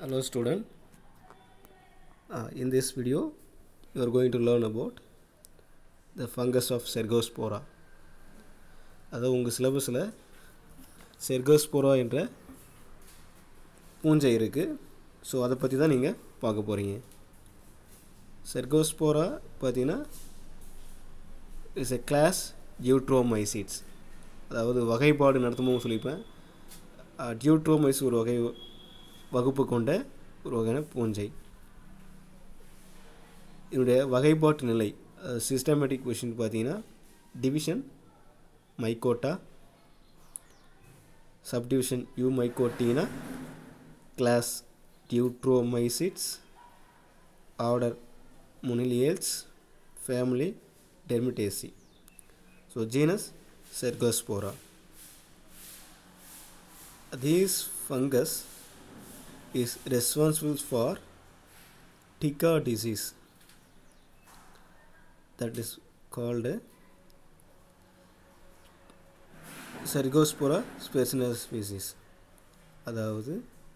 Hello student. Uh, in this video you are going to learn about the fungus of Cercospora. அதாவது உங்கள் சிலபஸில் Cercospora என்ற பூஞ்சை இருக்குது ஸோ அதை பற்றி தான் நீங்கள் பார்க்க போகிறீங்க செர்கோஸ்போரா பார்த்தீங்கன்னா இஸ் எ கிளாஸ் டியூட்ரோமைசிட்ஸ் அதாவது வகைப்பாடு நடத்தும்போது சொல்லியிருப்பேன் டியூட்ரோமைஸ் ஒரு வகை வகுப்பு கொண்ட ஒரு வகையான பூஞ்சை இதனுடைய வகைப்பாட்டு நிலை சிஸ்டமேட்டிக் கொஷின் பார்த்தீங்கன்னா division Mycota subdivision Eumycotina class Deuteromycetes order Moniliales family Dematiaceae so genus Cercospora these fungus is responsible for Tika disease that is called Cercospora specinus species அதாவது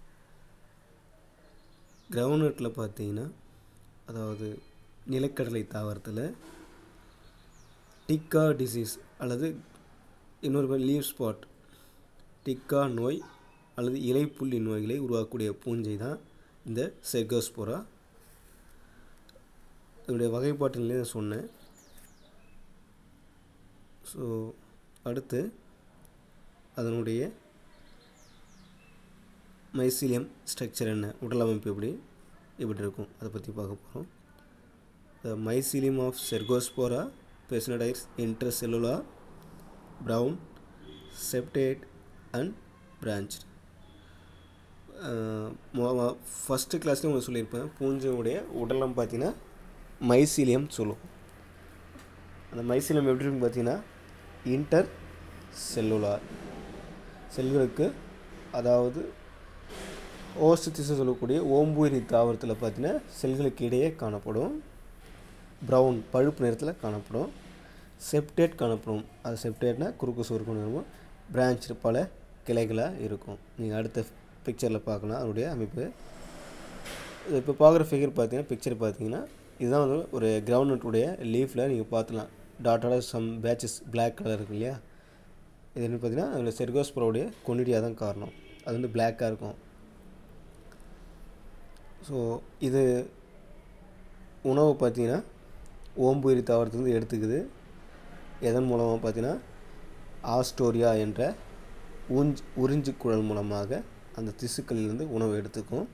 கிரவுண்ட்நட்டில் பார்த்தீங்கன்னா அதாவது நிலக்கடலை தாவரத்தில் டிக்கா டிசீஸ் அல்லது இன்னொரு லீவ் ஸ்பாட் டிக்கா நோய் அல்லது இலைப்புள்ளி நோய்களை உருவாக்கக்கூடிய பூஞ்சை தான் இந்த செர்கோஸ்போரா இதனுடைய வகைப்பாட்டு நிலையை நான் சொன்னேன் ஸோ அடுத்து அதனுடைய மைசீலியம் ஸ்ட்ரக்சர் என்ன உடல் அமைப்பு எப்படி எப்படி இருக்கும் அதை பற்றி பார்க்க போகிறோம் the mycelium of Cercospora personata intercellular brown septate and branch first கிளாஸ்லேயும் உங்களுக்கு சொல்லியிருப்பேன் பூஞ்சையுடைய உடலம் பார்த்தீங்கன்னா மைசீலியம் சொல்லுவோம் அந்த மைசீலியம் எப்படி இருக்குன்னு பார்த்தீங்கன்னா இன்டர் செல்லுலார் செல்களுக்கு அதாவது ஓஸ்டிஸ் சொல்லக்கூடிய ஓம்புயிரி தாவரத்தில் பார்த்தீங்கன்னா செல்களுக்கு இடையே காணப்படும் ப்ரௌன் பழுப்பு நிறத்தில் காணப்படும் செப்டேட் காணப்படும் அது செப்டேட்னா குறுக்கு சுருக்கம் இருக்கும் பிரான்ச் பல கிளைகளாக இருக்கும் நீங்கள் அடுத்த பிக்சரில் பார்க்கலாம் அதனுடைய அமைப்பு இப்போ பார்க்குற ஃபிகர் பார்த்தீங்கன்னா பிக்சர் பார்த்தீங்கன்னா இதுதான் வந்து ஒரு கிரவுண்ட்நட்டுடைய லீஃபில் நீங்கள் பார்த்துலாம் டாட்டோட சம் பேச்சஸ் பிளாக் கலர் இருக்கு இல்லையா இது என்ன பார்த்தீங்கன்னா அதில் செர்கோஸ்பரோடைய கொன்னிடியாக தான் காரணம் அது வந்து பிளாக்காக இருக்கும் ஸோ இது உணவு பார்த்தீங்கன்னா ஓம்புயிரி தாவரத்துலேருந்து எடுத்துக்குது எதன் மூலமாக பார்த்தீங்கன்னா ஆஸ்டோரியா என்ற உஞ்ச் உறிஞ்சு குழல் மூலமாக அந்த திசுக்களிலிருந்து உணவு எடுத்துக்கும்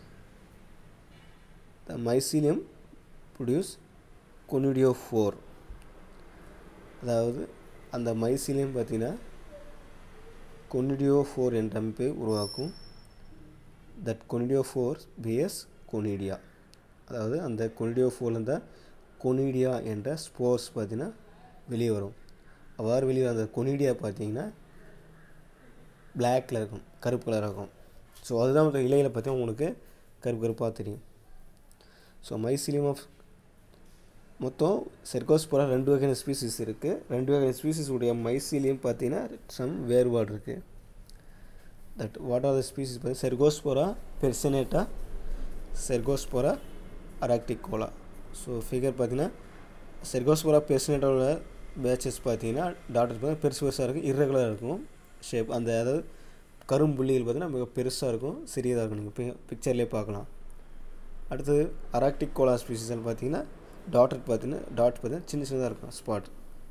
the mycelium produce conidiophore அதாவது அந்த மைசீலியம் பார்த்திங்கன்னா கொனிடியோ ஃபோர் என்ற அமைப்பை உருவாக்கும் that conidiophore bears conidia அதாவது அந்த கொனிடியோ ஃபோர்லேருந்து கொனிடியா என்ற ஸ்போர்ஸ் பார்த்திங்கன்னா வெளியே வரும் அவ்வாறு வெளியே அந்த கொனிடியா பார்த்தீங்கன்னா பிளாக் கலர் இருக்கும் கருப்பு கலர் இருக்கும் ஸோ அதுதான் அந்த இலையில் பார்த்தீங்கன்னா உங்களுக்கு கருப்பு கருப்பாக தெரியும் ஸோ மைசீலியம் ஆஃப் மொத்தம் செர்கோஸ்போரா ரெண்டு வகையான ஸ்பீசிஸ் இருக்குது ரெண்டு வகையான ஸ்பீசிஸ் உடைய மைசீலியம் பார்த்தீங்கன்னா சம் வேறுபாடு இருக்குது that what are the species பார்த்தீங்கன்னா Cercospora personata Cercospora arachidicola so figure பார்த்தீங்கன்னா செர்கோஸ்போரா பெர்சனேட்டாவோட பேச்சஸ் பார்த்தீங்கன்னா டாட்டர் பார்த்தீங்கன்னா பெருசு பெருசாக இருக்கும் இர்ரெகுலராக இருக்கும் ஷேப் அந்த அதாவது கரும்புள்ளிகள் பார்த்தீங்கன்னா மிக பெருசாக இருக்கும் சிறியதாக இருக்கும் நீங்கள் பிக்சர்லேயே பார்க்கலாம் அடுத்தது அராக்டிக் கோலா ஸ்பீசிஸ்ன்னு பார்த்தீங்கன்னா டாட்டர் பார்த்தீங்கன்னா டாட் பார்த்தீங்கன்னா சின்ன சின்னதாக இருக்கும் ஸ்பாட்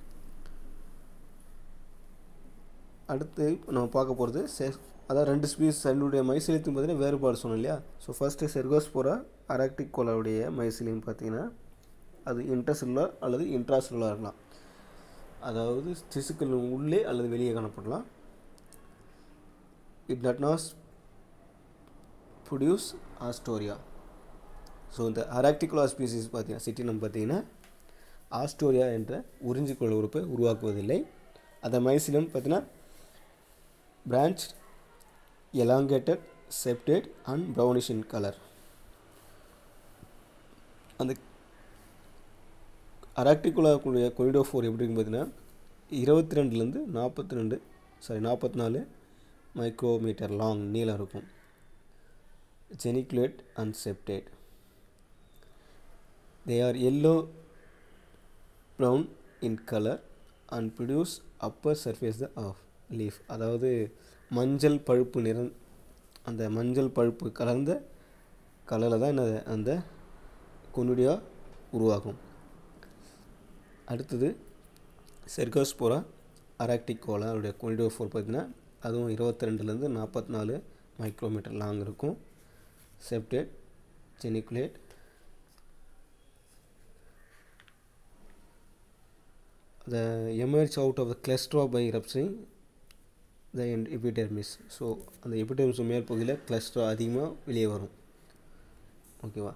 அடுத்து நம்ம பார்க்க போகிறது செ அதாவது ரெண்டு ஸ்பீஸ் ரெண்டுடைய மைசிலியத்தும் பார்த்தீங்கன்னா வேறுபாடு சொன்னோம் இல்லையா ஸோ ஃபஸ்ட்டு செர்கோஸ்போரா அராக்டிக் கோலாவுடைய மைசிலியம் பார்த்தீங்கன்னா அது இன்டர்செல்லுலார் அல்லது இன்ட்ராசெல்லுலார் இருக்கலாம் அதாவது திசுக்கள் உள்ளே அல்லது வெளியே காணப்படலாம் இட் டட் நாஸ் ப்ரொடியூஸ் ஆஸ்டோரியா ஸோ இந்த அராக்டிகுலா ஸ்பீசிஸ் பார்த்தீங்கன்னா சிட்டினம் பார்த்தீங்கன்னா ஆஸ்டோரியா என்ற உறிஞ்சிக்கொள்ள உறுப்பை உருவாக்குவதில்லை அந்த மைசிலம் பார்த்தீங்கன்னா branch elongated septate and brownish in colour அந்த அராக்டிகுலாக்குடைய கொரிடோ ஃபோர் எப்படி இருக்குன்னு பார்த்தீங்கன்னா இருபத்தி ரெண்டுலேருந்து நாற்பத்தி ரெண்டு சாரி நாற்பத்தி நாலு மைக்ரோமீட்டர் லாங் நீளம் இருக்கும் geniculate and septate they are yellow brown in color and produce upper surface of leaf அதாவது மஞ்சள் பழுப்பு நிறம் அந்த மஞ்சள் பழுப்பு கலந்த கலரில் தான் என்னது அந்த கொனுடியா உருவாகும் அடுத்தது செர்கோஸ்போரா அராக்டிகோலா அதோடைய கொனிடியோ ஃபோர் பார்த்தீங்கன்னா அதுவும் இருபத்தி ரெண்டுலேருந்து நாற்பத்தி நாலு மைக்ரோமீட்டர் லாங் இருக்கும் septate geniculate the emerge out of the cluster by rupturing the end- epidermis so அந்த எபிடெர்மிஸ் மேல் பகுதியில் கிளஸ்டர் அதிகமாக வெளியே வரும் ஓகேவா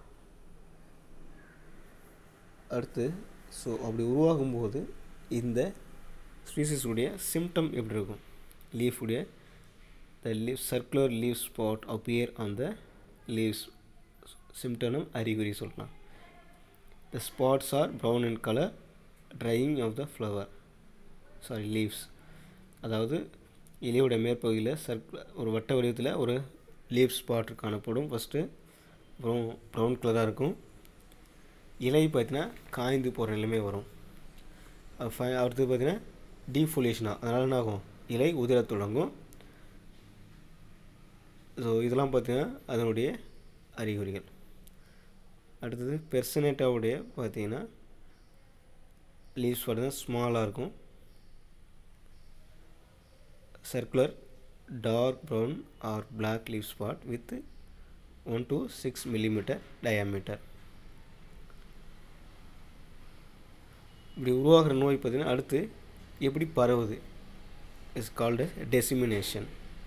அடுத்து ஸோ அப்படி உருவாகும்போது இந்த species உடைய சிம்டம் எப்படி இருக்கும் leaf உடைய the leaf circular leaf spot appear on the leaves symptom அறிகுறி சொல்லலாம் the spots are brown in color drying of the flower sorry leaves அதாவது இலையோட மேற்பகுதியில் சர்க் ஒரு வட்ட வடிவத்தில் ஒரு லீவ் ஸ்பாட் காணப்படும் ஃபஸ்ட்டு அப்புறம் ப்ரௌன் கலராக இருக்கும் இலை பார்த்தீங்கன்னா காய்ந்து போகிற நிலைமை வரும் அது ஃபை அடுத்தது பார்த்தீங்கன்னா டீஃபோலியேஷனாக அதனால் என்ன ஆகும் இலை உதிரத் தொடங்கும் ஸோ இதெல்லாம் பார்த்தீங்கன்னா அதனுடைய அறிகுறிகள் அடுத்தது பெர்சனேட்டாவுடைய பார்த்தீங்கன்னா லீவ்ஸ் பார்த்தீங்கன்னா ஸ்மாலாக இருக்கும் circular dark brown or black leaf spot with one to six millimetre diameter இப்படி உருவாகிற நோய் பார்த்தீங்கன்னா அடுத்து எப்படி பரவுது இஸ் கால்டு டெசிமினேஷன்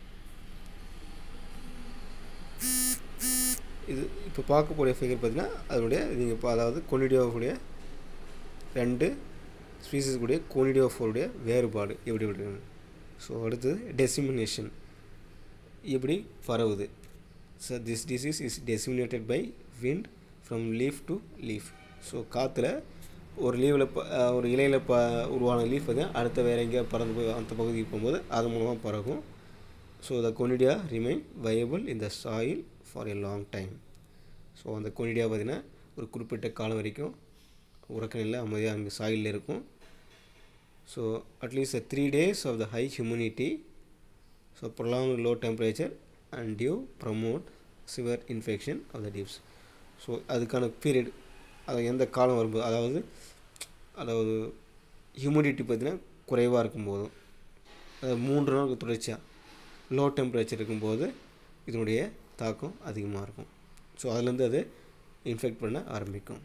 இது இப்போ பார்க்கக்கூடிய ஃபிகர் பார்த்தீங்கன்னா அதனுடைய நீங்கள் இப்போ அதாவது கொனிடியோவுடைய ரெண்டு ஸ்பீசிஸ் கூடிய கோனிடியோஃபோருடைய வேறுபாடு எப்படி எப்படி ஸோ அடுத்தது டெசிமினேஷன் எப்படி பரவுது so this disease is disseminated by wind from leaf to leaf so காற்றுல ஒரு லீவில் ப ஒரு இலையில் ப உருவான லீஃப் வந்து அடுத்த வேறு எங்கேயா பறந்து போய் அந்த பகுதிக்கு போகும்போது அது மூலமாக பறக்கும் so the conidia remain viable in the soil for a long time so அந்த கொனிடியா பார்த்திங்கன்னா ஒரு குறிப்பிட்ட காலம் வரைக்கும் உறக்க நிலை அமைதியாக அங்கே சாயிலில் இருக்கும் so at least three days of the high humidity so prolong low temperature and dew promote severe infection of the dews so அதுக்கான பீரியட் அது எந்த காலம் வரும்போது அதாவது அதாவது ஹியூமிடிட்டி பார்த்திங்கன்னா குறைவாக இருக்கும்போதும் அது மூன்று நாளுக்கு தொடர்ச்சியாக லோ டெம்பரேச்சர் இருக்கும்போது இதனுடைய தாக்கம் அதிகமாக இருக்கும் ஸோ அதுலேருந்து அது இன்ஃபெக்ட் பண்ண ஆரம்பிக்கும்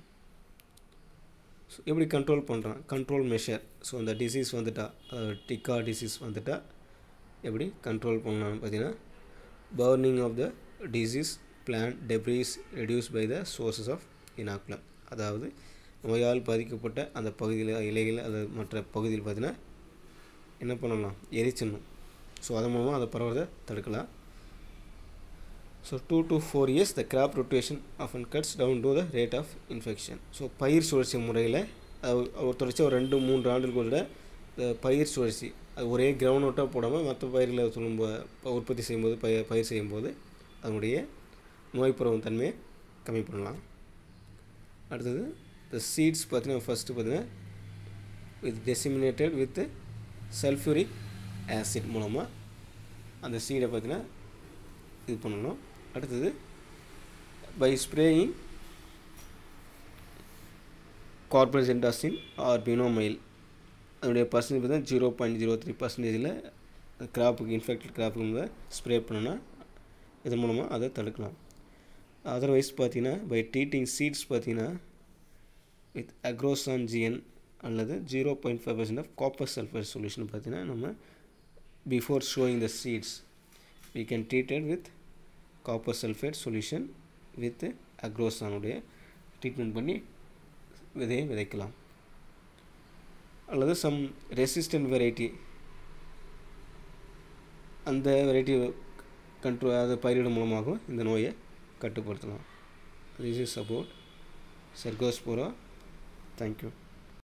ஸோ எப்படி கண்ட்ரோல் பண்ணுறான் கண்ட்ரோல் மெஷர் ஸோ அந்த டிசீஸ் வந்துட்டா டிக்கா டிசீஸ் வந்துட்டா எப்படி கண்ட்ரோல் பண்ணலாம்னு பார்த்தீங்கன்னா burning of the disease plant debris reduce by the sources of inoculum அதாவது நோயால் பாதிக்கப்பட்ட அந்த பகுதியில் இலைகள் அது மற்ற பகுதியில் பார்த்தீங்கன்னா என்ன பண்ணலாம் எரிச்சிடணும் ஸோ அதன் மூலமாக அதை பரவதை தடுக்கலாம் so two to four years the crop rotation often cuts down to the rate of infection so பயிர் சுழற்சி முறையில் ஒரு தொடர்ச்சி ஒரு ரெண்டு மூன்று ஆண்டுகள் கூட இந்த பயிர் சுழற்சி அது ஒரே கிரவுண்ட் நோட்டாக போடாமல் மற்ற பயிர்களை சொல்லும்போது உற்பத்தி செய்யும்போது பயிர் பயிர் செய்யும்போது அதனுடைய நோய் பரவும் தன்மையை கம்மி பண்ணலாம் அடுத்தது இந்த சீட்ஸ் பார்த்தீங்கன்னா ஃபஸ்ட்டு பார்த்தீங்கன்னா with disseminated with sulphuric acid மூலமாக அந்த சீடை பார்த்தீங்கன்னா இது பண்ணணும் அடுத்தது by spraying carbendazim or benomyl அதனுடைய பர்சன்டேஜ் பார்த்தீங்கன்னா ஜீரோ பாயிண்ட் ஜீரோ த்ரீ பர்சன்டேஜில் கிராப்புக்கு இன்ஃபெக்டட் கிராப்புக்கு ஸ்ப்ரே பண்ணோன்னா இதன் மூலமாக அதை தடுக்கலாம் அதர்வைஸ் பார்த்தீங்கன்னா பை ட்ரீட்டிங் சீட்ஸ் பார்த்தீங்கன்னா வித் அக்ரோசான் ஜிஎன் அல்லது zero point five percent of copper sulphur solution பார்த்தீங்கன்னா நம்ம before sowing the seeds we can treat it with copper sulfate solution with அக்ரோசானுடைய ட்ரீட்மெண்ட் பண்ணி விதையை விதைக்கலாம் அல்லது சம் ரெசிஸ்டன்ட் வெரைட்டி அந்த வெரைட்டி கண்ட்ரோல் அது பயிரிடும் மூலமாகவும் இந்த நோயை கட்டுப்படுத்தலாம் this is about Cercospora thank you